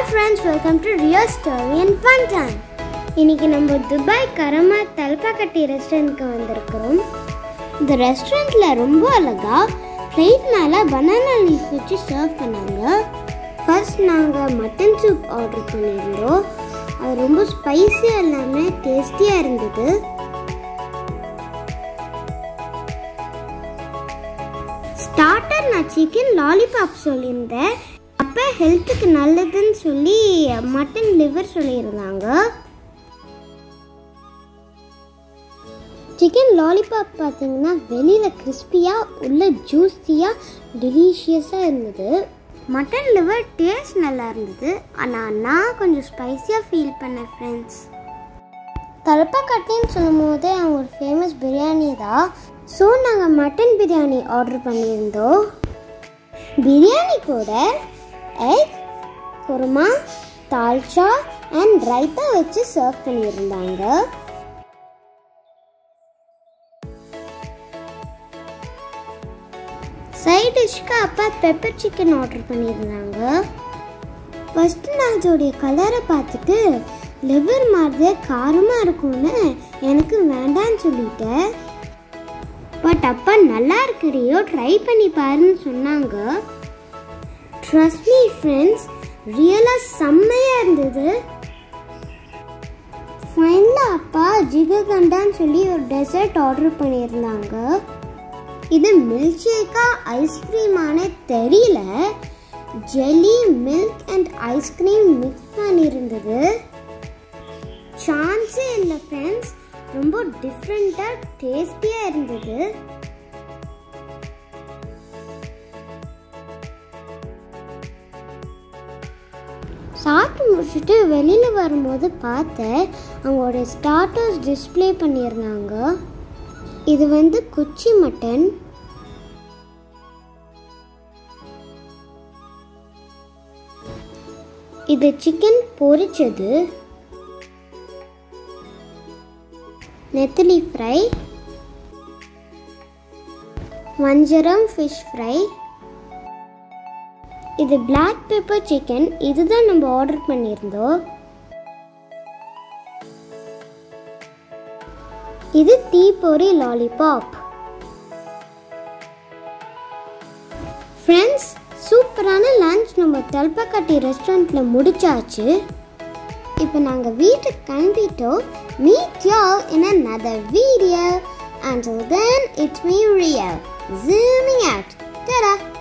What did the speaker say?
Friends welcome to real story and fun time இன்னைக்கு நம்ம Dubai கரமா தல்பாக்கட்டி ரெஸ்டாரண்ட்க்கு வந்திருக்கிறோம் இந்த ரெஸ்டாரண்ட்ல ரொம்ப அழகா பிளேட் மேலே பனானா லீஃப் வச்சு சர்வ் பண்ணாங்க ஃபர்ஸ்ட் நாங்கள் மட்டன் சூப் ஆர்டர் பண்ணியிருந்தோம் அது ரொம்ப ஸ்பைசியாக இல்லாமல் டேஸ்டியாக இருந்தது ஸ்டார்டர் நான் சிக்கன் லாலிபாப் சொல்லியிருந்தேன் அப்போ ஹெல்த்துக்கு நல்லதுன்னு சொல்லி மட்டன் லிவர் சொல்லியிருந்தாங்க சிக்கன் லாலிபாப் பார்த்தீங்கன்னா வெளியில் கிறிஸ்பியாக உள்ள ஜூஸியாக டெலிஷியஸாக இருந்தது மட்டன் லிவர் டேஸ்ட் நல்லா இருந்தது ஆனால் நான் கொஞ்சம் ஸ்பைஸியாக ஃபீல் பண்ணேன் ஃப்ரெண்ட்ஸ் தலப்பாக்கட்டின்னு சொல்லும் போதே அவங்க ஒரு ஃபேமஸ் பிரியாணி தான் ஸோ நாங்கள் மட்டன் பிரியாணி ஆர்டர் பண்ணியிருந்தோம் பிரியாணி கூட எக் குருமா தால்ச்சா அண்ட் ரைத்தா வச்சு சர்வ் பண்ணியிருந்தாங்க சைட் டிஷ்க்கு அப்பா பெப்பர் சிக்கன் ஆர்டர் பண்ணியிருந்தாங்க ஃபஸ்ட்டு நான் அதோடைய கலரை பார்த்துட்டு லிவர் மாதிரியே காரமாக இருக்கும்னு எனக்கு வேண்டான்னு சொல்லிட்டேன் பட் அப்பா நல்லா இருக்கிறியோ ட்ரை பண்ணி பாருன்னு சொன்னாங்க ட்ரஸ்ட் மீ ஃப்ரெண்ட்ஸ் ரியலாக செம்மையாக இருந்தது ஃபைனலாக அப்பா ஜிகர்கண்டான்னு சொல்லி ஒரு டெசர்ட் ஆர்டர் பண்ணியிருந்தாங்க இது மில்க் ஷேக்கா ஐஸ்கிரீமானே தெரியல jelly milk and ice cream mix பண்ணியிருந்தது சான்ஸே இல்லை ஃப்ரெண்ட்ஸ் ரொம்ப டிஃப்ரெண்ட்டாக டேஸ்டியாக இருந்தது சாப்பிட்டு முடிச்சுட்டு வெளியில் வரும்போது பார்த்தேன் அவங்களோட ஸ்டார்டர்ஸ் டிஸ்ப்ளே பண்ணியிருந்தாங்க இது வந்து குச்சி மட்டன் இது சிக்கன் பொரிச்சது நெத்திலி ஃப்ரை வஞ்சரம் ஃபிஷ் ஃப்ரை இது பிளாக் பெப்பர் சிக்கன் இதுதான் நம்ம ஆர்டர் பண்ணியிருந்தோம் இது தீப்பொரி லாலிபாப் ஃப்ரெண்ட்ஸ் சூப்பரான லஞ்ச் நம்ம தல்பக்கட்டி ரெஸ்டாரண்ட்டில் முடிச்சாச்சு இப்போ நாங்கள் வீட்டுக்கு கிளம்பிட்டோம் meet y'all in another video. Until then, it's me, Rio, zooming out. Ta-da!